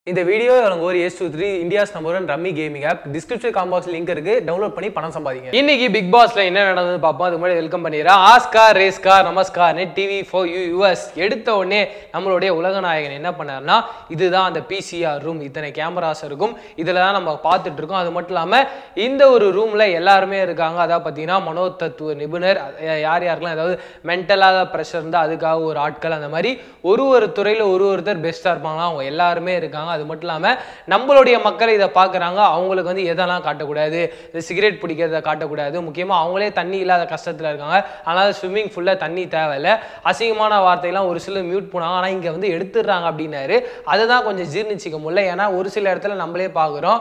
இந்த வீடியோ எனக்கு ஒரு S two three India's number one rummy gaming app description comment box link இருக்கு download பண்ணி பணம் சம்பாதிங்க இன்னைக்கு பிக் பாஸ்ல என்ன நடந்தது பார்ப்போம் அதுக்கு முன்னாடி வெல்கம் பண்ணிடுறேன் Oscar racecar namaskar Net TV four you US எடுத்த உடனே நம்மளுடைய உலக நாயகன் என்ன பண்ணாருன்னா இதுதான் அந்த பிசிஆர் ரூம் இத்தனை கேமராஸ் இருக்கும் இதில் தான் நம்ம பார்த்துட்டு இருக்கோம் அது மட்டும் இல்லாமல் இந்த ஒரு ரூமில் எல்லாருமே இருக்காங்க அதாவது பார்த்தீங்கன்னா மனோதத்துவ நிபுணர் அஹ் யார் யாருக்கெல்லாம் ஏதாவது மென்டலாக ப்ரெஷர் இருந்தால் அதுக்காக ஒரு ஆட்கள் அந்த மாதிரி ஒரு ஒரு துறையில் ஒரு ஒருத்தர் பெஸ்ட்டாக இருப்பாங்களா அவங்க எல்லாருமே இருக்காங்க அது மட்டும் இல்லாமல் நம்மளுடைய மக்கள் இதை பார்க்குறாங்க அவங்களுக்கு வந்து எதெல்லாம் காட்டக்கூடாது இந்த சிகரெட் பிடிக்கிறத காட்டக்கூடாது முக்கியமாக அவங்களே தண்ணி இல்லாத கஷ்டத்தில் இருக்காங்க ஆனால் ஸ்விம்மிங் ஃபுல்லாக தண்ணி தேவையில்லை அசிங்கமான வார்த்தையெல்லாம் ஒரு சிலர் மியூட் பண்ணாங்க ஆனால் இங்கே வந்து எடுத்துடுறாங்க அப்படின்னாரு அதுதான் கொஞ்சம் ஜீர்ணிச்சிக்க முடியல ஏன்னா ஒரு சில இடத்துல நம்மளே பார்க்குறோம்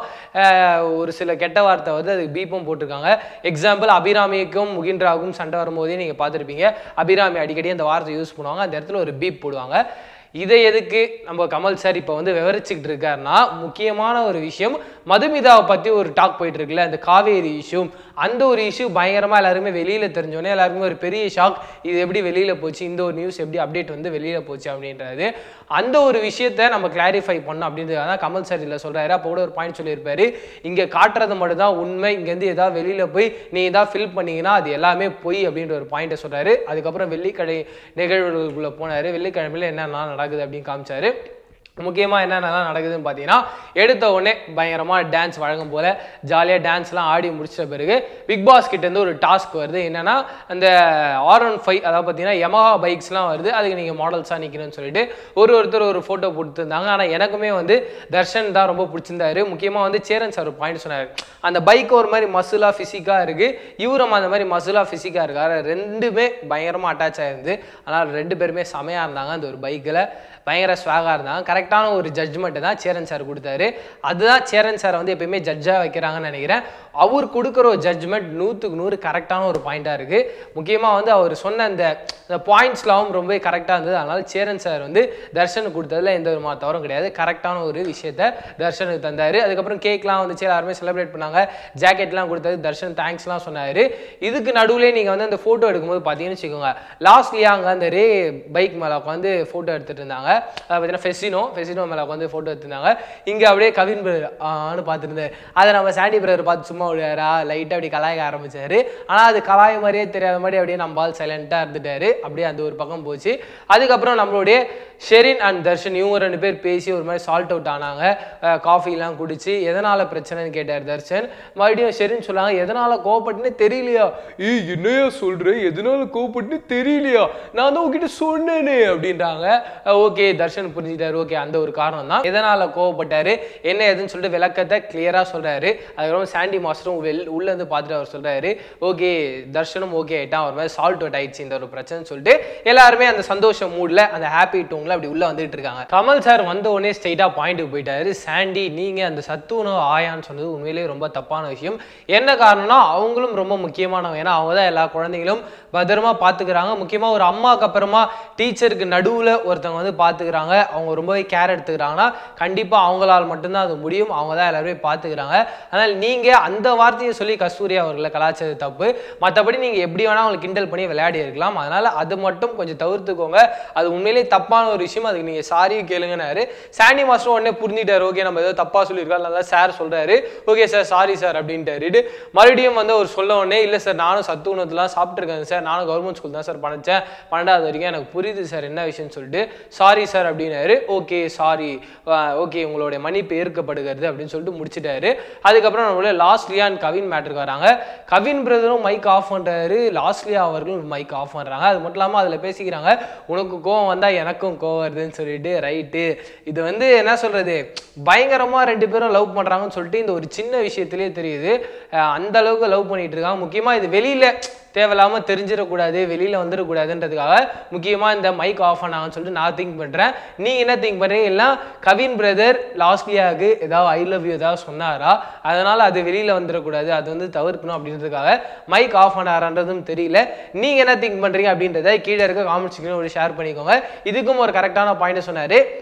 ஒரு சில கெட்ட வார்த்தை வந்து அதுக்கு பீப்பும் போட்டிருக்காங்க எக்ஸாம்பிள் அபிராமிக்கும் முகின்ராவுக்கும் சண்டை வரும்போதே நீங்கள் பார்த்துருப்பீங்க அபிராமி அடிக்கடி அந்த வார்த்தை யூஸ் பண்ணுவாங்க அந்த இடத்துல ஒரு பீப் போடுவாங்க இதை எதுக்கு நம்ம கமல் சார் இப்போ வந்து விவரிச்சுக்கிட்டு இருக்காருன்னா முக்கியமான ஒரு விஷயம் மதுமிதாவை பற்றி ஒரு டாக் போயிட்டு இருக்குல்ல அந்த காவேரி இஷ்யூ அந்த ஒரு இஷ்யூ பயங்கரமாக எல்லாருமே வெளியில் தெரிஞ்சோடனே எல்லாருக்குமே ஒரு பெரிய ஷாக் இது எப்படி வெளியில் போச்சு இந்த ஒரு நியூஸ் எப்படி அப்டேட் வந்து வெளியில் போச்சு அப்படின்றது அந்த ஒரு விஷயத்த நம்ம கிளாரிஃபை பண்ணோம் அப்படின்றது தான் கமல் சார் இதில் சொல்கிறாரு அப்போ கூட ஒரு பாயிண்ட் சொல்லியிருப்பாரு இங்கே காட்டுறது மட்டும் தான் உண்மை இங்கேருந்து ஏதாவது வெளியில் போய் நீ ஏதாவது ஃபில் பண்ணீங்கன்னா அது எல்லாமே பொய் அப்படின்ற ஒரு பாயிண்ட்டை சொல்கிறாரு அதுக்கப்புறம் வெள்ளிக்கடை நிகழ்வுகளுக்குள்ளே போனார் வெள்ளிக்கிழமையில் என்னென்ன நடக்குது அப்படின்னு காமிச்சாரு முக்கியமாக என்னென்னலாம் நடக்குதுன்னு பார்த்தீங்கன்னா எடுத்த உடனே பயங்கரமாக டான்ஸ் வழங்கும் போல் ஜாலியாக டான்ஸ்லாம் ஆடி முடிச்சிட்ட பிறகு பிக் பாஸ் கிட்டேருந்து ஒரு டாஸ்க் வருது என்னென்னா அந்த ஆர் ஒன் ஃபைவ் அதாவது பார்த்தீங்கன்னா யமஹா பைக்ஸ்லாம் வருது அதுக்கு நீங்கள் மாடல்ஸாக நிற்கணும்னு சொல்லிட்டு ஒரு ஒருத்தர் ஒரு ஃபோட்டோ கொடுத்துருந்தாங்க ஆனால் எனக்குமே வந்து தர்ஷன் தான் ரொம்ப பிடிச்சிருந்தாரு முக்கியமாக வந்து சேரன் சார் ஒரு பாயிண்ட் சொன்னார் அந்த பைக் ஒரு மாதிரி மசுலாக ஃபிசிக்காக இருக்குது இவரும் அந்த மாதிரி மசுலாக ஃபிசிக்காக இருக்காரு ரெண்டுமே பயங்கரமாக அட்டாச் ஆயிருந்து ஆனால் ரெண்டு பேருமே செமையாக இருந்தாங்க அந்த ஒரு பைக்கில் பயங்கர ஸ்வாகாக இருந்தாங்க கரெக்டான ஒரு ஜட்ஜ்மெண்ட்டை தான் சேரன் சார் கொடுத்தாரு அதுதான் சேரன் சாரை வந்து எப்பயுமே ஜட்ஜாக வைக்கிறாங்கன்னு நினைக்கிறேன் அவர் கொடுக்குற ஒரு ஜட்ஜ்மெண்ட் நூற்றுக்கு நூறு கரெக்டான ஒரு பாயிண்ட்டாக இருக்குது முக்கியமாக வந்து அவர் சொன்ன அந்த அந்த பாயிண்ட்ஸ்லாம் ரொம்ப கரெக்டாக இருந்தது அதனால் சேரன் சார் வந்து தர்ஷனுக்கு கொடுத்ததுல எந்த ஒரு மா தவறும் கிடையாது கரெக்டான ஒரு விஷயத்த தர்ஷனுக்கு தந்தார் அதுக்கப்புறம் கேக்லாம் வந்துச்சு எல்லாருமே செலிப்ரேட் பண்ணாங்க ஜாக்கெட்லாம் கொடுத்தது தர்ஷன் தேங்க்ஸ்லாம் சொன்னார் இதுக்கு நடுவுலேயே நீங்கள் வந்து அந்த ஃபோட்டோ எடுக்கும்போது பார்த்தீங்கன்னு வச்சுக்கோங்க லாஸ்ட்லியாக அங்கே அந்த ரே பைக் மேலே உட்காந்து ஃபோட்டோ எடுத்துகிட்டு இருந்தாங்க அதை பார்த்தீங்கன்னா ஃபெசினோ ஃபெசினோ மேலே உட்காந்து ஃபோட்டோ எடுத்திருந்தாங்க இங்கே அப்படியே கவின் பிரதர் ஆன்னு பார்த்துருந்தாரு அதை நம்ம சாண்டி பிரதர் பார்த்து சும்மா விடுறாரா லைட்டாக அப்படி கலாய்க்க ஆரம்பிச்சாரு ஆனால் அது கலாய மாதிரியே தெரியாத மாதிரி அப்படியே நம்ம ஆள் சைலண்ட்டாக இருந்துட்டாரு அப்படியே அந்த ஒரு பக்கம் போச்சு அதுக்கப்புறம் நம்மளுடைய ஷெரின் அண்ட் தர்ஷன் இவங்க ரெண்டு பேர் பேசி ஒரு மாதிரி சால்ட் அவுட் ஆனாங்க காஃபிலாம் குடிச்சு எதனால் பிரச்சனைன்னு கேட்டார் தர்ஷன் மறுபடியும் ஷெரின் சொன்னாங்க எதனால் கோவப்பட்டுன்னு தெரியலையா ஏய் என்னையா சொல்கிற எதனால கோவப்பட்டுன்னு தெரியலையா நான் தான் உங்ககிட்ட சொன்னேனே அப்படின்றாங்க ஓகே தர்ஷன் புரிஞ்சுட்டாரு ஓகே அந்த ஒரு காரணம் தான் எதனால் கோவப்பட்டாரு என்ன ஏதுன்னு சொல்லிட்டு விளக்கத்தை கிளியராக சொல்கிறாரு அதுக்கப்புறம் சாண்டி மாஸ்டரும் வெள் உள்ளேருந்து பார்த்துட்டு அவர் சொல்கிறாரு ஓகே தர்ஷனும் ஓகே ஆயிட்டான் அவர் மாதிரி சால்ட் அவுட் ஆயிடுச்சு இந்த ஒரு பிரச்சனைன்னு சொல்லிட்டு எல்லாருமே அந்த சந்தோஷ மூடில் அந்த ஹாப்பி டூங்கில் அப்படி உள்ளே வந்துட்டு இருக்காங்க கமல் சார் வந்த உடனே ஸ்ட்ரைட்டாக பாயிண்ட்டுக்கு போயிட்டாரு சாண்டி நீங்கள் அந்த சத்து உணவு ஆயான்னு சொன்னது உண்மையிலேயே ரொம்ப தப்பான விஷயம் என்ன காரணம்னா அவங்களும் ரொம்ப முக்கியமானவங்க ஏன்னா அவங்க தான் எல்லா குழந்தைங்களும் பத்திரமா பார்த்துக்கிறாங்க முக்கியமாக ஒரு அம்மாவுக்கு அப்புறமா டீச்சருக்கு நடுவில் ஒருத்தவங்க வந்து பார்த்துக்கிறாங்க அவங்க ரொம்பவே கேர் எடுத்துக்கிறாங்கன்னா கண்டிப்பாக அவங்களால் மட்டும்தான் அது முடியும் அவங்க தான் எல்லாருமே பார்த்துக்கிறாங்க அதனால் நீங்கள் அந்த வார்த்தையை சொல்லி கஸ்தூரி அவர்களை கலாச்சார தப்பு மற்றபடி நீங்கள் எப்படி வேணால் அவங்களுக்கு கிண்டல் பண்ணி விளையாடி இருக்கலாம் அதனால் அது மட்டும் கொஞ்சம் தவிர்த்துக்கோங்க அது உண்மையிலேயே தப்பான ஒரு விஷயம் அதுக்கு நீங்கள் சாரி கேளுங்கன்னாரு சாண்டி மாஸ்டர் உடனே புரிஞ்சிட்டாரு ஓகே நம்ம ஏதோ தப்பாக சொல்லியிருக்கோம் நல்லா சார் சொல்கிறாரு ஓகே சார் சாரி சார் அப்படின்ட்டாரு மறுபடியும் வந்து அவர் சொல்ல உடனே இல்லை சார் நானும் சத்து உணவுலாம் சாப்பிட்ருக்கேன் சார் நானும் கவர்மெண்ட் ஸ்கூல் தான் சார் படித்தேன் பன்னெண்டாவது வரைக்கும் எனக்கு புரியுது சார் என்ன விஷயம்னு சொல்லிட்டு சாரி சார் அப்படின்னாரு ஓகே சாரி ஓகே உங்களுடைய மன்னிப்பு ஏற்கப்படுகிறது அப்படின்னு சொல்லிட்டு முடிச்சிட்டாரு அதுக்கப்புறம் நம்மளோட லாஸ்ட்லியா அண்ட் கவின் மேட்டருக்கு வராங்க கவின் பிரதரும் மைக் ஆஃப் பண்ணுறாரு லாஸ்ட்லியா அவர்களும் மைக் ஆஃப் பண்ணுறாங்க அது மட்டும் இல்லாமல் அதில் பேசிக்கிறாங்க உனக்கு கோவம் வந்தால் எனக்கும் கோவம் வருதுன்னு சொல்லிட்டு ரைட்டு இது வந்து என்ன சொல்கிறது பயங்கரமாக ரெண்டு பேரும் லவ் பண்ணுறாங்கன்னு சொல்லிட்டு இந்த ஒரு சின்ன விஷயத்திலே தெரியுது அஹ் அந்த அளவுக்கு லவ் பண்ணிட்டு இருக்காங்க முக்கியமாக இது வெளியில் தேவையில்லாமல் தெரிஞ்சிடக்கூடாது வெளியில் வந்துடக்கூடாதுன்றதுக்காக முக்கியமாக இந்த மைக் ஆஃப் பண்ணாங்கன்னு சொல்லிட்டு நான் திங்க் பண்ணுறேன் நீங்கள் என்ன திங்க் பண்ணுறீங்க இல்லை கவின் பிரதர் லாஸ்ட்லியாவுக்கு ஏதாவது ஐ லவ் யூ ஏதாவது சொன்னாரா அதனால் அது வெளியில் வந்துடக்கூடாது அது வந்து தவிர்க்கணும் அப்படின்றதுக்காக மைக் ஆஃப் பண்ணாரான்றதும் தெரியல நீங்கள் என்ன திங்க் பண்ணுறீங்க அப்படின்றத கீழே இருக்க காமெண்ட் செக்ஷனில் ஒரு ஷேர் பண்ணிக்கோங்க இதுக்கும் ஒரு கரெக்டான பாயிண்ட் சொன்னார்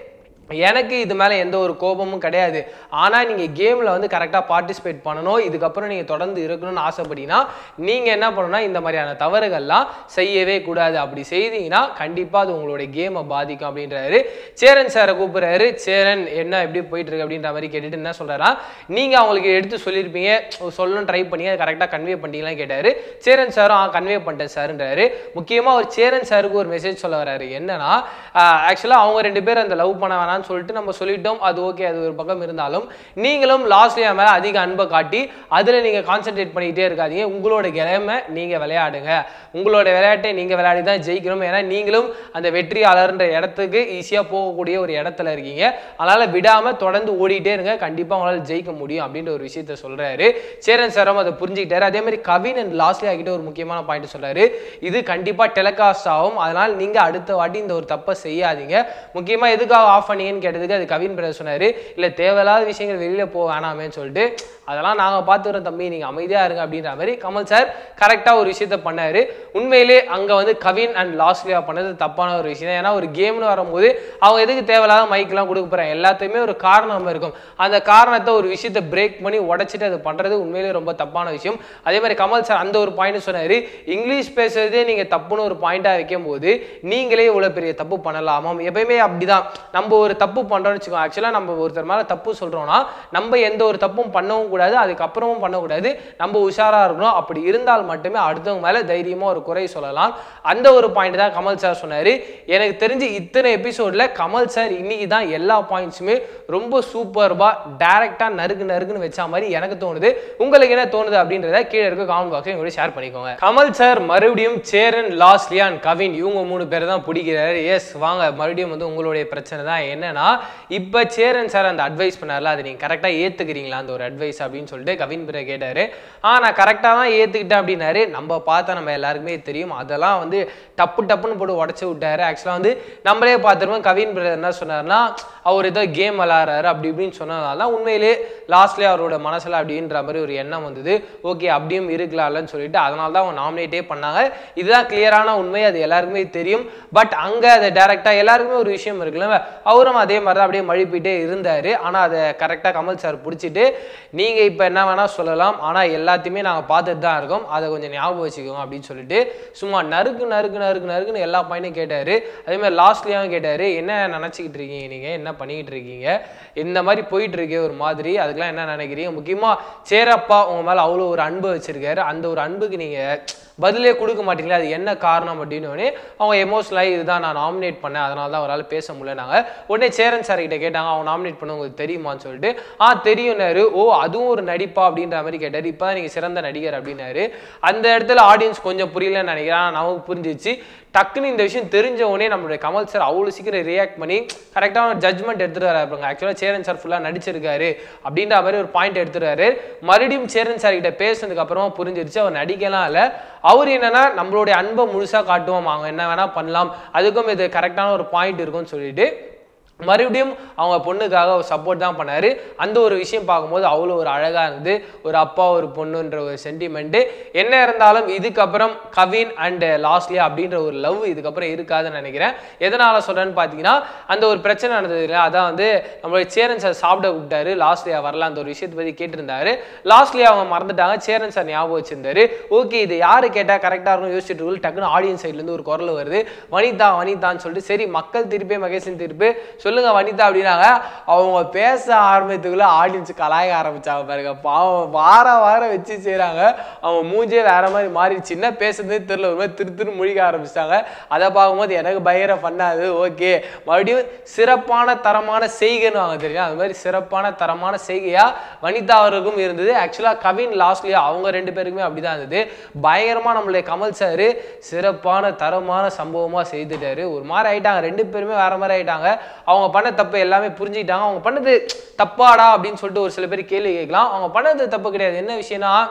எனக்கு இது மேலே எந்த ஒரு கோபமும் கிடையாது ஆனால் நீங்கள் கேமில் வந்து கரெக்டாக பார்ட்டிசிபேட் பண்ணணும் இதுக்கப்புறம் நீங்கள் தொடர்ந்து இருக்கணும்னு ஆசைப்பட்டீங்கன்னா நீங்கள் என்ன பண்ணணும்னா இந்த மாதிரியான தவறுகள்லாம் செய்யவே கூடாது அப்படி செய்தீங்கன்னா கண்டிப்பாக அது உங்களுடைய கேமை பாதிக்கும் அப்படின்றாரு சேரன் சாரை கூப்பிட்றாரு சேரன் என்ன எப்படி போயிட்டு இருக்கு அப்படின்ற மாதிரி கேட்டுட்டு என்ன சொல்கிறாரா நீங்கள் அவங்களுக்கு எடுத்து சொல்லியிருப்பீங்க சொல்லணும் ட்ரை பண்ணி அதை கரெக்டாக கன்வே பண்ணிட்டீங்களான்னு கேட்டார் சேரன் சாரும் ஆ கன்வே பண்ணிட்டேன் சாருன்றாரு முக்கியமாக ஒரு சேரன் சாருக்கு ஒரு மெசேஜ் சொல்ல வராரு என்னன்னா ஆக்சுவலாக அவங்க ரெண்டு பேரும் அந்த லவ் பண்ண வேணாம்னு சொல்லிட்டு நம்ம சொல்லிட்டோம் அது ஓகே அது ஒரு பக்கம் இருந்தாலும் நீங்களும் லாஸ்ட்லியா மேலே அதிக அன்பை காட்டி அதில் நீங்கள் கான்சென்ட்ரேட் பண்ணிக்கிட்டே இருக்காதீங்க உங்களோட கிழமை நீங்கள் விளையாடுங்க உங்களோட விளையாட்டை நீங்கள் விளையாடி தான் ஜெயிக்கணும் ஏன்னா நீங்களும் அந்த வெற்றியாளர்ன்ற இடத்துக்கு ஈஸியாக போகக்கூடிய ஒரு இடத்துல இருக்கீங்க அதனால் விடாமல் தொடர்ந்து ஓடிட்டே இருங்க கண்டிப்பாக உங்களால் ஜெயிக்க முடியும் அப்படின்ற ஒரு விஷயத்த சொல்கிறாரு சேரன் சாரம் அதை புரிஞ்சுக்கிட்டாரு அதே மாதிரி கவின் அண்ட் லாஸ்ட்லியா கிட்ட ஒரு முக்கியமான பாயிண்ட் சொல்றாரு இது கண்டிப்பாக டெலிகாஸ்ட் ஆகும் அதனால் நீங்கள் அடுத்த வாட்டி இந்த ஒரு தப்பை செய்யாதீங்க முக்கியமாக எதுக்காக ஆஃப் பண்ணீங்கன்னு கேட்டதுக்கு அது கவின் பிரதர் சொன்னார் இல்லை தேவையில்லாத விஷயங்கள் வெளியில் போக வேணாமேன்னு சொல்லிட்டு அதெல்லாம் நாங்கள் பார்த்துக்கிறோம் தம்பி நீங்கள் அமைதியாக இருங்க அப்படின்ற மாதிரி கமல் சார் கரெக்டாக ஒரு விஷயத்த பண்ணார் உண்மையிலே அங்கே வந்து கவின் அண்ட் லாஸ்ட்லியா பண்ணது தப்பான ஒரு விஷயம் தான். ஏன்னா ஒரு கேம்னு வரும்போது அவங்க எதுக்கு தேவையில்லாத மைக்கெலாம் கொடுக்க போகிறாங்க எல்லாத்தையுமே ஒரு காரணம் இருக்கும் அந்த காரணத்தை ஒரு விஷயத்தை பிரேக் பண்ணி உடைச்சிட்டு அது பண்ணுறது உண்மையிலே ரொம்ப தப்பான விஷயம் அதே மாதிரி கமல் சார் அந்த ஒரு பாயிண்ட் சொன்னார் இங்கிலீஷ் பேசுறதே நீங்கள் தப்புன்னு ஒரு பாயிண்டாக வைக்கும் போது நீங்களே இவ்வளோ பெரிய தப்பு பண்ணலாமாம் எப்பயுமே அப்படிதான் நம்ம ஒரு தப்பு பண்ணுறோம்னு வச்சுக்கோங்க ஆக்சுவலாக நம்ம ஒருத்தர் மேலே தப்பு சொல்கிறோம்னா நம்ம எந்த ஒரு தப்பும் பண்ணவும் கூடாது அதுக்கப்புறமும் பண்ணக்கூடாது நம்ம உஷாராக இருக்கணும் அப்படி இருந்தால் மட்டுமே அடுத்தவங்க மேலே தைரியமாக ஒரு குறை சொல்லலாம் அந்த ஒரு பாயிண்ட் தான் கமல் சார் சொன்னார் எனக்கு தெரிஞ்சு இத்தனை எபிசோடில் கமல் சார் இன்னைக்கு தான் எல்லா பாயிண்ட்ஸுமே ரொம்ப சூப்பர்பாக டேரெக்டாக நறுக்கு நறுக்குன்னு வச்ச மாதிரி எனக்கு தோணுது உங்களுக்கு என்ன தோணுது அப்படின்றத கீழே இருக்க காமெண்ட் பாக்ஸில் எங்களோட ஷேர் பண்ணிக்கோங்க கமல் சார் மறுபடியும் சேரன் லாஸ் லியான் கவின் இவங்க மூணு பேர் தான் பிடிக்கிறாரு எஸ் வாங்க மறுபடியும் வந்து உங்களுடைய பிரச்சனை தான் என்னன்னா இப்போ சேரன் சார் அந்த அட்வைஸ் பண்ணார்ல அதை நீங்கள் கரெக்டாக ஏற்றுக்கிறீங்களா அந்த ஒரு அட்வைஸ் அப்படின்னு சொல்லிட்டு கவின் பிற கேட்டார் ஆ நான் கரெக்டாக தான் ஏற்றுக்கிட்டேன் அப்படின்னாரு நம்ம பார்த்தா நம்ம எல்லாருக்குமே தெரியும் அதெல்லாம் வந்து டப்பு டப்புன்னு போட்டு உடச்சி விட்டாரு ஆக்சுவலாக வந்து நம்மளே பார்த்துருவோம் கவின் பிரதர் என்ன சொன்னார்னா அவர் ஏதோ கேம் விளாட்றாரு அப்படி இப்படின்னு சொன்னதால தான் உண்மையிலே லாஸ்ட்லேயே அவரோட மனசில் அப்படின்ற மாதிரி ஒரு எண்ணம் வந்தது ஓகே அப்படியும் இருக்கலாம்லன்னு சொல்லிட்டு அதனால தான் அவங்க நாமினேட்டே பண்ணாங்க இதுதான் கிளியரான உண்மை அது எல்லாருக்குமே தெரியும் பட் அங்கே அதை டேரெக்டாக எல்லாருக்குமே ஒரு விஷயம் இருக்குல்ல அவரும் அதே மாதிரி தான் அப்படியே மழுப்பிட்டே இருந்தார் ஆனால் அதை கரெக்டாக கமல் சார் பிடிச்சிட்டு நீங்கள் இப்போ என்ன வேணால் சொல்லலாம் ஆனால் எல்லாத்தையுமே நாங்கள் பார்த்துட்டு தான் இருக்கோம் அதை கொஞ்சம் ஞாபகம் வச்சுக்கோங்க அப்படின்னு சொல்லிட்டு சும்மா நறுக்கு நறுக்கு நறுக்கு நறுக்குன்னு எல்லா பையனும் கேட்டார் அதே மாதிரி லாஸ்ட்லேயும் கேட்டார் என்ன நினச்சிக்கிட்டு இருக்கீங்க நீங்கள் என்ன பண்ணிக்கிட்டு இருக்கீங்க இந்த மாதிரி போயிட்டு இருக்கே ஒரு மாதிரி அதுக்கெல்லாம் என்ன நினைக்கிறீங்க முக்கியமாக சேரப்பா உங்கள் மேலே அவ்வளோ ஒரு அன்பு வச்சிருக்காரு அந்த ஒரு அன்புக்கு நீங்கள் பதிலே கொடுக்க மாட்டீங்களா அது என்ன காரணம் அப்படின்னு உடனே அவங்க எமோஷனலாகி இதுதான் நான் நாமினேட் பண்ணேன் அதனால தான் அவரால் பேச முடியலனாங்க உடனே சேரன் சார் கிட்ட கேட்டாங்க அவங்க நாமினேட் பண்ண உங்களுக்கு தெரியுமான்னு சொல்லிட்டு ஆ தெரியும்னாரு ஓ அதுவும் ஒரு நடிப்பா அப்படின்ற மாதிரி கேட்டார் இப்போ தான் நீங்கள் சிறந்த நடிகர் அப்படின்னாரு அந்த இடத்துல ஆடியன்ஸ் கொஞ்சம் புரியலன்னு நினைக்கிறேன் ஆனா நமக்கு புரிஞ்சிச்சு டக்குன்னு இந்த விஷயம் தெரிஞ்ச உடனே நம்மளுடைய கமல் சார் அவ்வளோ சீக்கிரம் ரியாக்ட் பண்ணி கரெக்டான ஒரு ஜட்மெண்ட் எடுத்துட்டு வராங்க ஆக்சுவலாக சேரன் சார் ஃபுல்லாக நடிச்சிருக்காரு அப்படின்ற மாதிரி ஒரு பாயிண்ட் எடுத்துறாரு மறுபடியும் சேரன் சார் கிட்ட பேசுனதுக்கு அப்புறமா புரிஞ்சிருச்சு அவர் நடிக்கலாம் இல்லை அவர் என்னன்னா நம்மளுடைய அன்பை முழுசாக காட்டுவோம் அவங்க என்ன வேணா பண்ணலாம் அதுக்கும் இது கரெக்டான ஒரு பாயிண்ட் இருக்கும்னு சொல்லிட்டு மறுபடியும் அவங்க பொண்ணுக்காக ஒரு சப்போர்ட் தான் பண்ணாரு அந்த ஒரு விஷயம் பார்க்கும்போது அவ்வளோ ஒரு அழகாக இருந்தது ஒரு அப்பா ஒரு பொண்ணுன்ற ஒரு சென்டிமெண்ட்டு என்ன இருந்தாலும் இதுக்கப்புறம் கவின் அண்ட் லாஸ்ட்லி அப்படின்ற ஒரு லவ் இதுக்கப்புறம் இருக்காதுன்னு நினைக்கிறேன் எதனால் சொல்கிறேன்னு பார்த்தீங்கன்னா அந்த ஒரு பிரச்சனை நடந்தது இல்லை அதான் வந்து நம்மளுடைய சேரன் சார் சாப்பிட விட்டாரு லாஸ்ட்லியா வரல அந்த ஒரு விஷயத்தை பற்றி கேட்டிருந்தாரு லாஸ்ட்லியா அவங்க மறந்துட்டாங்க சேரன் சார் ஞாபகம் வச்சிருந்தாரு ஓகே இது யாரு கேட்டால் கரெக்டாக இருக்கும் யோசிச்சுட்டு இருக்கு. டக்குன்னு ஆடியன்ஸ் சைட்லேருந்து ஒரு குரல் வருது வனிதா வனிதான்னு சொல்லிட்டு சரி மக்கள் திருப்பி மகேசன் திருப்பி சொல்லுங்க வனிதா அப்படின்னாங்க அவங்க பேச ஆரம்பித்துக்குள்ள ஆடியன்ஸ் கலாய ஆரம்பிச்சாங்க பாருங்க பாவம் வார வாரம் வச்சு செய்கிறாங்க அவங்க மூஞ்சே வேற மாதிரி மாறிடுச்சு என்ன பேசுறதே தெரியல ஒரு மாதிரி திரு திரு முழிக்க ஆரம்பிச்சிட்டாங்க அதை பார்க்கும்போது எனக்கு பயங்கர பண்ணாது ஓகே மறுபடியும் சிறப்பான தரமான செய்கைன்னு வாங்க தெரியும் அது மாதிரி சிறப்பான தரமான செய்கையா வனிதா அவருக்கும் இருந்தது ஆக்சுவலாக கவின் லாஸ்ட்லியா அவங்க ரெண்டு பேருக்குமே அப்படிதான் இருந்தது பயங்கரமா நம்மளுடைய கமல் சார் சிறப்பான தரமான சம்பவமா செய்துட்டாரு ஒரு மாதிரி ஆயிட்டாங்க ரெண்டு பேருமே வேற மாதிரி ஆயிட்டாங்க அவங்க பண்ண தப்பு எல்லாமே புரிஞ்சுக்கிட்டாங்க அவங்க பண்ணது தப்பாடா அப்படின்னு சொல்லிட்டு ஒரு சில பேர் கேள்வி கேட்கலாம் அவங்க பண்ணது தப்பு கிடையாது என்ன விஷயம்னா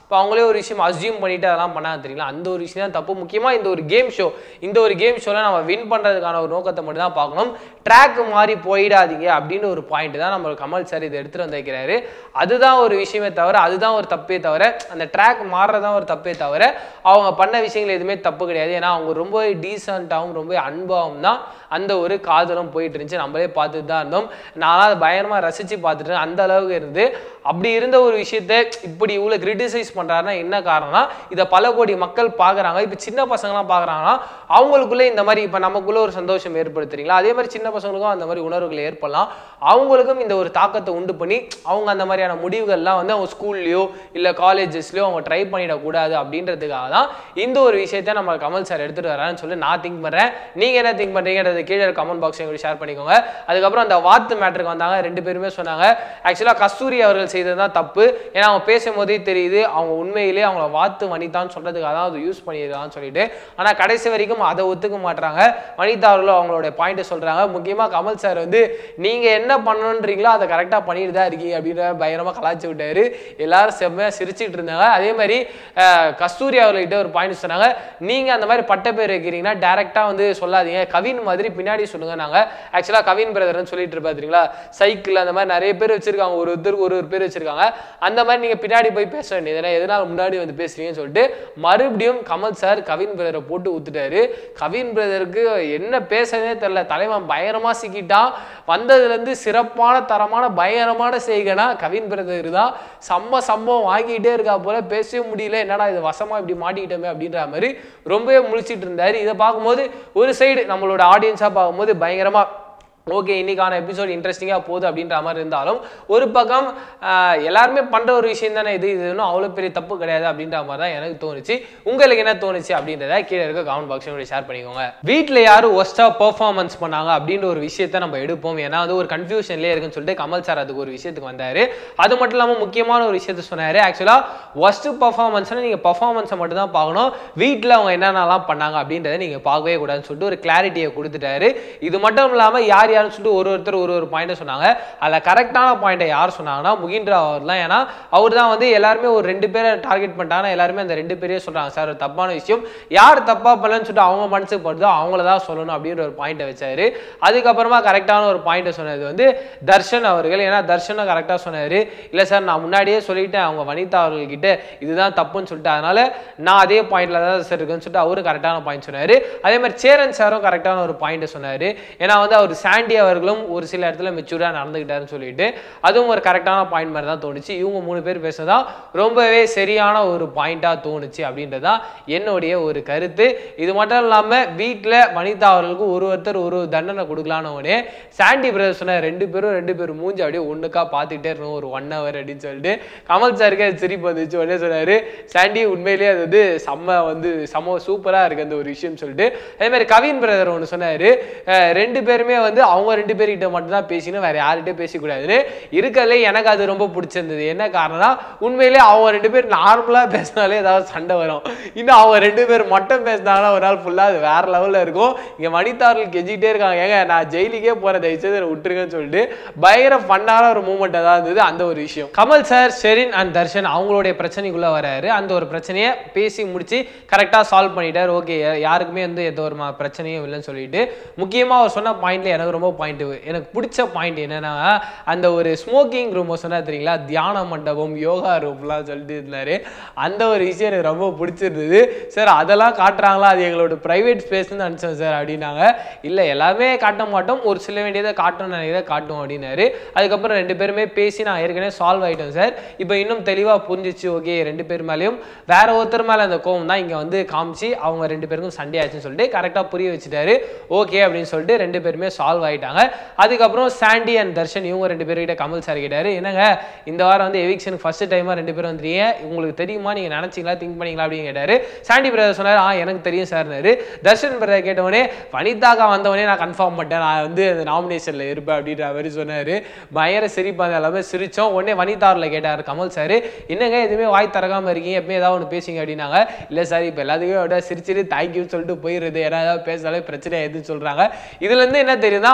இப்போ அவங்களே ஒரு விஷயம் அசியூம் பண்ணிட்டு அதெல்லாம் பண்ணாங்க தெரியுங்களா அந்த ஒரு விஷயம் தான் தப்பு முக்கியமாக இந்த ஒரு கேம் ஷோ இந்த ஒரு கேம் ஷோவில் நம்ம வின் பண்ணுறதுக்கான ஒரு நோக்கத்தை மட்டும் தான் பார்க்கணும் ட்ராக் மாதிரி போயிடாதீங்க அப்படின்னு ஒரு பாயிண்ட் தான் நம்ம கமல் சார் இதை எடுத்துகிட்டு வந்து வைக்கிறாரு அதுதான் ஒரு விஷயமே தவிர அதுதான் ஒரு தப்பே தவிர அந்த ட்ராக் மாறுறதான் ஒரு தப்பே தவிர அவங்க பண்ண விஷயங்கள் எதுவுமே தப்பு கிடையாது ஏன்னா அவங்க ரொம்ப டீசெண்டாகவும் ரொம்ப அன்பாகவும் தான் அந்த ஒரு காதலும் போயிட்டு இருந்துச்சு நம்மளே பார்த்துட்டு தான் இருந்தோம் நான் அதை பயங்கரமாக ரசித்து பார்த்துட்டு அந்த அளவுக்கு இருந்து அப்படி இருந்த ஒரு விஷயத்த இப்படி இவ்வளோ கிரிட்டிசைஸ் பண்ணுறாருன்னா என்ன காரணம்னா இதை பல கோடி மக்கள் பார்க்குறாங்க இப்போ சின்ன பசங்களாம் பார்க்குறாங்கன்னா அவங்களுக்குள்ளே இந்த மாதிரி இப்போ நமக்குள்ள ஒரு சந்தோஷம் ஏற்படுத்துறீங்களா அதே மாதிரி சின்ன பசங்களுக்கும் அந்த மாதிரி உணர்வுகள் ஏற்படலாம் அவங்களுக்கும் இந்த ஒரு தாக்கத்தை உண்டு பண்ணி அவங்க அந்த மாதிரியான முடிவுகள்லாம் வந்து அவங்க ஸ்கூல்லையோ இல்லை காலேஜஸ்லையோ அவங்க ட்ரை பண்ணிடக்கூடாது அப்படின்றதுக்காக தான் இந்த ஒரு விஷயத்த நம்ம கமல் சார் எடுத்துகிட்டு வரான்னு சொல்லி நான் திங்க் பண்ணுறேன் நீங்கள் என்ன திங்க் பண்ணுறீங்கிறது கீழே கமெண்ட் பாக்ஸ் எங்களுக்கு ஷேர் பண்ணிக்கோங்க அதுக்கப்புறம் அந்த வாத்து மேட்ருக்கு வந்தாங்க ரெண்டு பேருமே சொன்னாங்க ஆக்சுவலாக கஸ்தூரி அவர்கள் செய்தது தான் தப்பு ஏன்னா அவங்க பேசும்போதே தெரியுது அவங்க உண்மையிலே அவங்கள வாத்து வனிதான்னு சொல்கிறதுக்காக தான் அது யூஸ் பண்ணியிருக்கான்னு சொல்லிட்டு ஆனால் கடைசி வரைக்கும் அதை ஒத்துக்க மாட்றாங்க வனிதா அவர்களும் அவங்களுடைய பாயிண்ட்டை சொல்கிறாங்க முக்கியமாக கமல் சார் வந்து நீங்கள் என்ன பண்ணணுன்றீங்களோ அதை கரெக்டாக பண்ணிட்டு தான் இருக்கீங்க அப்படின்ற பயங்கரமாக கலாய்ச்சி விட்டாரு எல்லாரும் செம்மையாக சிரிச்சிட்டு இருந்தாங்க அதே மாதிரி அஹ், கஸ்தூரி அவர்கிட்ட ஒரு பாயிண்ட் சொன்னாங்க நீங்கள் அந்த மாதிரி பட்ட பேர் வைக்கிறீங்கன்னா டேரெக்டாக வந்து சொல்லாதீங்க கவின் மாதிரி பின்னாடி சொல்லுங்க நாங்கள் ஆக்சுவலாக கவின் பிரதர்னு சொல்லிட்டு இருப்பா தெரியுங்களா சைக்கிள் அந்த மாதிரி நிறைய பேர் வச்சிருக்காங்க ஒரு ஒருத்தருக்கு ஒரு ஒரு பேர் வச்சிருக்காங்க அந்த மாதிரி நீங்கள் பின்னாடி போய் பேச வேண்டியது எதனால் முன்னாடி வந்து பேசுறீங்கன்னு சொல்லிட்டு மறுபடியும் கமல் சார் கவின் பிரதரை போட்டு ஊத்துட்டாரு கவின் பிரதருக்கு என்ன பேசுறதே தெரியல தலைவன் பயங்கரமா சிக்கிட்டான் வந்ததுலேருந்து சிறப்பான தரமான பயங்கரமான செய்கனா கவின் பிரதர் தான் செம்ம சம்பவம் வாங்கிட்டே இருக்கா போல பேசவே முடியல என்னடா இது வசமா இப்படி மாட்டிக்கிட்டோமே அப்படின்ற மாதிரி ரொம்பவே முழிச்சிட்டு இருந்தாரு இதை பார்க்கும்போது ஒரு சைடு நம்மளோட ஆடியன்ஸாக பார்க்கும்போது பயங்கரமா ஓகே இன்னைக்கான எபிசோட் இன்ட்ரெஸ்டிங்காக போகுது அப்படின்ற மாதிரி இருந்தாலும் ஒரு பக்கம் ஆஹ், எல்லாருமே பண்ணுற ஒரு விஷயம் தானே இது இது ஒன்றும் அவ்வளோ பெரிய தப்பு கிடையாது அப்படின்ற மாதிரி தான் எனக்கு தோணுச்சு உங்களுக்கு என்ன தோணுச்சு அப்படின்றத கீழே இருக்க கமெண்ட் பாக்ஸில் ஷேர் பண்ணிக்கோங்க வீட்டில் யாரும் ஒஸ்ட்டாக பெர்ஃபார்மன்ஸ் பண்ணாங்க அப்படின்ற ஒரு விஷயத்த நம்ம எடுப்போம் ஏன்னா வந்து ஒரு கன்ஃபியூஷன்லேயே இருக்குன்னு சொல்லிட்டு கமல் சார் அதுக்கு ஒரு விஷயத்துக்கு வந்தார் அது மட்டும் இல்லாமல் முக்கியமான ஒரு விஷயத்த சொன்னார் ஆக்சுவலாக ஒஸ்ட்டு பர்ஃபார்மன்ஸ்னால் நீங்கள் பர்ஃபார்மன்ஸை மட்டும் தான் பார்க்கணும் வீட்டில் அவங்க என்னென்னலாம் பண்ணாங்க அப்படின்றத நீங்கள் பார்க்கவே கூடாதுன்னு சொல்லிட்டு ஒரு கிளாரிட்டியை கொடுத்துட்டாரு இது மட்டும் இல்லாமல் யார் யாருன்னு சொல்லிட்டு ஒரு ஒருத்தர் ஒரு ஒரு பாயிண்ட்டை சொன்னாங்க அதில் கரெக்டான பாயிண்ட்டை யார் சொன்னாங்கன்னா முகின்ற அவர் தான் ஏன்னா அவர் தான் வந்து எல்லாருமே ஒரு ரெண்டு பேரை டார்கெட் பண்ணிட்டாங்கன்னா எல்லாருமே அந்த ரெண்டு பேரையே சொல்கிறாங்க சார் ஒரு தப்பான விஷயம் யார் தப்பாக பண்ணலன்னு சொல்லிட்டு அவங்க மனசுக்கு படுதோ அவங்கள தான் சொல்லணும் அப்படின்ற ஒரு பாயிண்ட்டை வச்சாரு அதுக்கப்புறமா கரெக்டான ஒரு பாயிண்ட்டை சொன்னது வந்து தர்ஷன் அவர்கள் ஏன்னா தர்ஷனை கரெக்டாக சொன்னார் இல்லை சார் நான் முன்னாடியே சொல்லிட்டேன் அவங்க வனிதா அவர்கள்கிட்ட இதுதான் தப்புன்னு சொல்லிட்டு அதனால நான் அதே பாயிண்ட்ல தான் சார் இருக்குன்னு சொல்லிட்டு அவரும் கரெக்டான பாயிண்ட் சொன்னார் அதே மாதிரி சேரன் சாரும் கரெக்டான ஒரு பாயிண்ட்டை சொன்னார் ஏன்னா வந்து அவர் சாண்டி அவர்களும் ஒரு சில இடத்துல மெச்சூராக நடந்துக்கிட்டாருன்னு சொல்லிட்டு அதுவும் ஒரு கரெக்டான பாயிண்ட் மாதிரி தான் தோணுச்சு இவங்க மூணு பேர் பேசுனதா ரொம்பவே சரியான ஒரு பாயிண்டாக தோணுச்சு அப்படின்றது தான் என்னுடைய ஒரு கருத்து இது மட்டும் இல்லாமல் வீட்டில் வனிதா அவர்களுக்கு ஒரு ஒருத்தர் ஒரு ஒரு தண்டனை கொடுக்கலான்னு உடனே சாண்டி பிரதர் சொன்ன ரெண்டு பேரும் ரெண்டு பேரும் மூஞ்சி அப்படியே ஒண்ணுக்கா பார்த்துக்கிட்டே இருக்கணும் ஒரு ஒன் ஹவர் அப்படின்னு சொல்லிட்டு கமல் சாருக்கு அது சிரிப்பு வந்துச்சு உடனே சொன்னாரு சாண்டி உண்மையிலேயே அது வந்து செம்ம வந்து செம்ம சூப்பராக இருக்கு அந்த ஒரு விஷயம் சொல்லிட்டு அதே மாதிரி கவின் பிரதர் ஒன்று சொன்னாரு அஹ் ரெண்டு பேருமே வந்து அவங்க ரெண்டு பேர்கிட்ட மட்டும் தான் பேசினோம் வேற யார்கிட்டயும் பேசக்கூடாதுன்னு இருக்கிறதுல எனக்கு அது ரொம்ப பிடிச்சிருந்தது என்ன காரணம்னா உண்மையிலே அவங்க ரெண்டு பேர் நார்மலாக பேசினாலே ஏதாவது சண்டை வரும் இன்னும் அவங்க ரெண்டு பேர் மட்டும் பேசினாங்கன்னா ஒரு நாள் ஃபுல்லாக அது வேற லெவலில் இருக்கும் இங்கே வனிதார்கள் கெஞ்சிக்கிட்டே இருக்காங்க ஏங்க நான் ஜெயிலுக்கே போகிறேன் தயவுசெய்து என்னை விட்டுருங்கன்னு சொல்லிட்டு பயங்கர ஃபன்னான ஒரு மூமெண்ட்டாக தான் இருந்தது அந்த ஒரு விஷயம் கமல் சார் ஷெரின் அண்ட் தர்ஷன் அவங்களுடைய பிரச்சனைக்குள்ளே வராரு அந்த ஒரு பிரச்சனையை பேசி முடிச்சு கரெக்டாக சால்வ் பண்ணிட்டார் ஓகே யாருக்குமே வந்து எந்த ஒரு ம- பிரச்சனையும் இல்லைன்னு சொல்லிட்டு முக்கியமாக அவர் சொன்ன பாயிண்ட்ல எனக்கு ரொம்ப பாயிண்ட் எனக்கு பிடிச்ச பாயிண்ட் என்னன்னா அந்த ஒரு ஸ்மோக்கிங் ரூம் சொன்னா தெரியுங்களா தியான மண்டபம் யோகா ரூம்லாம் சொல்லிட்டு இருந்தாரு அந்த ஒரு விஷயம் எனக்கு ரொம்ப பிடிச்சிருந்தது சார் அதெல்லாம் காட்டுறாங்களா அது எங்களோட ப்ரைவேட் ஸ்பேஸ்னு நினச்சோம் சார் அப்படின்னாங்க இல்லை எல்லாமே காட்ட மாட்டோம் ஒரு சில வேண்டியதை காட்டணும்னு நினைக்கிறத காட்டும் அப்படின்னாரு அதுக்கப்புறம் ரெண்டு பேருமே பேசி நான் ஏற்கனவே சால்வ் ஆயிட்டோம் சார் இப்போ இன்னும் தெளிவாக புரிஞ்சிச்சு ஓகே ரெண்டு பேர் மேலேயும் வேற ஒருத்தர் மேலே அந்த கோவம் தான் இங்கே வந்து காமிச்சு அவங்க ரெண்டு பேருக்கும் சண்டே ஆச்சுன்னு சொல்லிட்டு கரெக்டாக புரிய வச்சுட்டாரு ஓகே அப்படின்னு சொல்லிட்டு ரெண்டு பேருமே சால்வ் ஆயிட்டாங்க அதுக்கப்புறம் சாண்டி அண்ட் தர்ஷன் இவங்க ரெண்டு பேர்கிட்ட கமல் சார் கேட்டாரு என்னங்க இந்த வாரம் வந்து எவிக்ஷனுக்கு ஃபர்ஸ்ட் டைமாக ரெண்டு பேரும் வந்துறீங்க உங்களுக்கு தெரியுமா நீங்கள் நினச்சிங்களா திங்க் பண்ணீங்களா அப்படின்னு கேட்டாரு சாண்டி பிரதர் சொன்னார் ஆ எனக்கு தெரியும் சார்னாரு தர்ஷன் பிரதர் கேட்டவொடனே வனிதாக்கா வந்தவொடனே நான் கன்ஃபார்ம் பண்ணிட்டேன் நான் வந்து அந்த நாமினேஷனில் இருப்பேன் அப்படின்ற மாதிரி சொன்னார் பயங்கர சிரிப்பு அந்த எல்லாமே சிரிச்சோம் உடனே வனிதாரில் கேட்டார் கமல் சார் என்னங்க எதுவுமே வாய் திறக்காம இருக்கீங்க எப்பவுமே ஏதாவது ஒன்று பேசுங்க அப்படின்னாங்க இல்லை சார் இப்போ எல்லாத்துக்குமே விட சிரிச்சிட்டு தேங்க்யூன்னு சொல்லிட்டு போயிடுறது ஏன்னா ஏதாவது பேசினாலே பிரச்சனை எதுன்னு சொல்கிறாங்க இதுலேருந்து என்ன தெரியுதுன்னா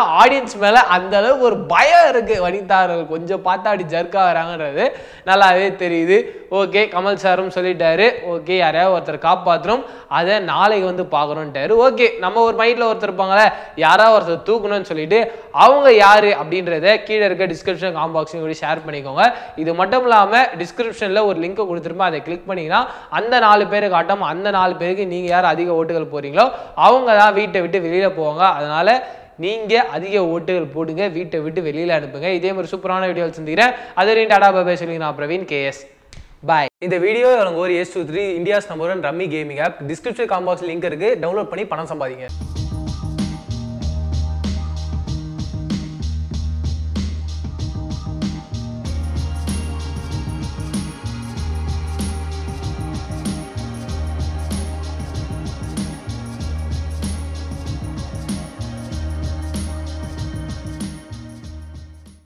ஆடியன்ஸ் மேல அந்த அளவுக்கு ஒரு பயம் இருக்கு வனிதா அவர்கள் கொஞ்சம் பார்த்தா அப்படி ஜர்க்கா வராங்கன்றது நல்லாவே தெரியுது ஓகே கமல் சாரும் சொல்லிட்டாரு ஓகே யாரையாவது ஒருத்தர் காப்பாற்றணும் அதை நாளைக்கு வந்து பார்க்கணுன்ட்டாரு ஓகே நம்ம ஒரு மைண்டில் ஒருத்தர் இருப்பாங்களே யாராவது ஒருத்தர் தூக்கணும்னு சொல்லிட்டு அவங்க யாரு அப்படின்றத கீழே இருக்க டிஸ்கிரிப்ஷன் காம்பாக்ஸையும் கூட ஷேர் பண்ணிக்கோங்க இது மட்டும் இல்லாமல் டிஸ்கிரிப்ஷனில் ஒரு லிங்கை கொடுத்துருப்போம் அதை கிளிக் பண்ணிங்கன்னா அந்த நாலு பேரை காட்டும் அந்த நாலு பேருக்கு நீங்கள் யார் அதிக ஓட்டுகள் போறீங்களோ அவங்க தான் வீட்டை விட்டு வெளியில் போவாங்க அதனால நீங்கள் அதிக ஓட்டுகள் போடுங்க வீட்டை விட்டு வெளியில் அனுப்புங்க இதே மாதிரி சூப்பரான வீடியோ சந்திக்கிறேன் அதே டாடா பாபே சொல்லி நான் பிரவீன் கேஎஸ் பாய் இந்த வீடியோ எனக்கு ஒரு S two three India's number one rummy gaming app description comment box link இருக்கு டவுன்லோட் பண்ணி பணம் சம்பாதிங்க